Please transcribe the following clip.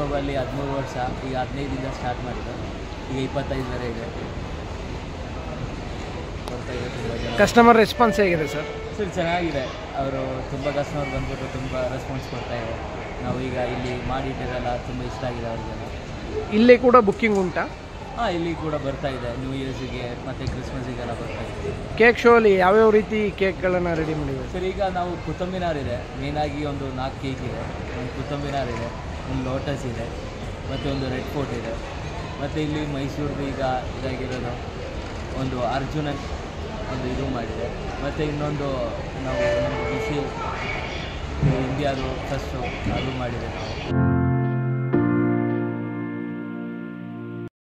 ಜಾಬಲ್ಲಿ ಹದಿಮೂರು ವರ್ಷ ಈಗ ಹದಿನೈದಿಂದ ಸ್ಟಾರ್ಟ್ ಮಾಡಿದ್ದು ಈಗ ಇಪ್ಪತ್ತೈದು ವರೆ ಇದೆ ಬರ್ತಾ ಇದೆ ತುಂಬ ಜನ ಕಸ್ಟಮರ್ ರೆಸ್ಪಾನ್ಸ್ ಹೇಗಿದೆ ಸರ್ ಸರ್ ಚೆನ್ನಾಗಿದೆ ಅವರು ತುಂಬ ಕಸ್ಟಮರ್ ಬಂದ್ಬಿಟ್ಟು ತುಂಬ ರೆಸ್ಪಾನ್ಸ್ ಕೊಡ್ತಾ ಇದೆ ನಾವು ಈಗ ಇಲ್ಲಿ ಮಾಡಿಟ್ಟಿರಲ್ಲ ತುಂಬ ಇಷ್ಟ ಆಗಿದೆ ಅವ್ರಿಗೆಲ್ಲ ಇಲ್ಲಿ ಕೂಡ ಬುಕ್ಕಿಂಗ್ ಉಂಟಾ ಹಾಂ ಇಲ್ಲಿ ಕೂಡ ಬರ್ತಾ ಇದೆ ನ್ಯೂ ಇಯರ್ಸಿಗೆ ಮತ್ತು ಕ್ರಿಸ್ಮಸ್ಸಿಗೆಲ್ಲ ಬರ್ತಾ ಇದೆ ಕೇಕ್ ಶೋ ಅಲ್ಲಿ ಯಾವ್ಯಾವ ರೀತಿ ಕೇಕ್ಗಳನ್ನು ರೆಡಿ ಮಾಡಿವೆ ಸರ್ ಈಗ ನಾವು ಕೊತ್ತಂಬಿನಾರ್ ಇದೆ ಮೇನಾಗಿ ಒಂದು ನಾಲ್ಕು ಕೇಕ್ ಇದೆ ಒಂದು ಕೊತ್ತಂಬಿನಾರ್ ಇದೆ ಒಂದು ಲೋಟಸ್ ಇದೆ ಮತ್ತು ಒಂದು ರೆಡ್ ಫೋರ್ಟ್ ಇದೆ ಮತ್ತು ಇಲ್ಲಿ ಮೈಸೂರ್ದು ಈಗ ಇದಾಗಿರೋದು ಒಂದು ಅರ್ಜುನನ್ ಒಂದು ಇದು ಮಾಡಿದೆ ಮತ್ತು ಇನ್ನೊಂದು ನಾವು ನಮ್ಮ ಬಿಸಿ ಇಂಡಿಯಾದು ಫಸ್ಟು ಅದು ಮಾಡಿದೆ ನಾವು